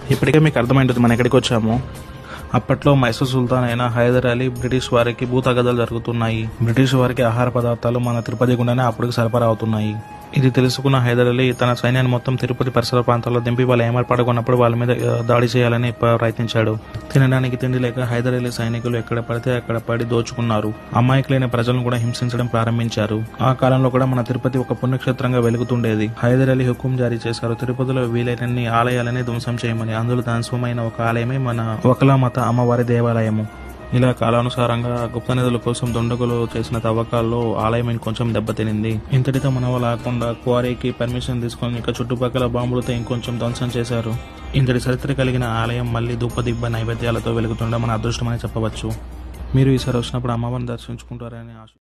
ఇప్పటికే మీకు అర్థమైంటుంది మనం ఎక్కడికి వచ్చాము అప్పట్లో మైసూర్ సుల్తాన్ అయిన హైదర్ అలీ బ్రిటిష్ వారికి భూతగదాలు జరుగుతున్నాయి బ్రిటిష్ వారికి ఆహార పదార్థాలు మన తిరుపతి గుండానే అప్పటికి సరఫరా అవుతున్నాయి ఇది తెలుసుకున్న హైదర్ అలీ తన సైన్యాన్ని మొత్తం తిరుపతి పరిసర ప్రాంతాల్లో దింపి వాళ్ళు ఏమర్పడుకున్నప్పుడు వాళ్ళ మీద ఆ, దాడి చేయాలని ప- ప్రయత్నించాడు తినడానికి తిండి లేక హైదర్ అలీ సైనికులు ఎక్కడ పడితే అక్కడ పడి దోచుకున్నారు అమాయకులైన ప్రజలను కూడా హింసించడం ప్రారంభించారు ఆ కాలంలో కూడా మన తిరుపతి ఒక పుణ్యక్షేత్రంగా వెలుగుతుండేది హైదర్ అలీ హుకుం జారీ చేశారు తిరుపతిలో వీలైనన్ని ఆలయాలని ధ్వంసం చేయమని అందులో ధ్వంసమైన ఒక ఆలయమే మన వకలామత అమ్మవారి దేవాలయము ఇలా కాలానుసారంగా గుప్త నిధుల కోసం దుండగులు చేసిన తవ్వకాల్లో ఆలయం ఇంకొంచెం దెబ్బతినింది ఇంతటితో మనవ లేకుండా క్వారీకి పర్మిషన్ తీసుకొని ఇంకా చుట్టుపక్కల బాంబులతో ఇంకొంచెం ధ్వంసం చేశారు ఇంతటి చరిత్ర కలిగిన ఆలయం మళ్ళీ దుప్పదిబ్బ నైవేద్యాలతో వెలుగుతుండడం మన అదృష్టమని చెప్పవచ్చు మీరు ఈసారి వచ్చినప్పుడు అమ్మవారిని దర్శించుకుంటారని ఆశ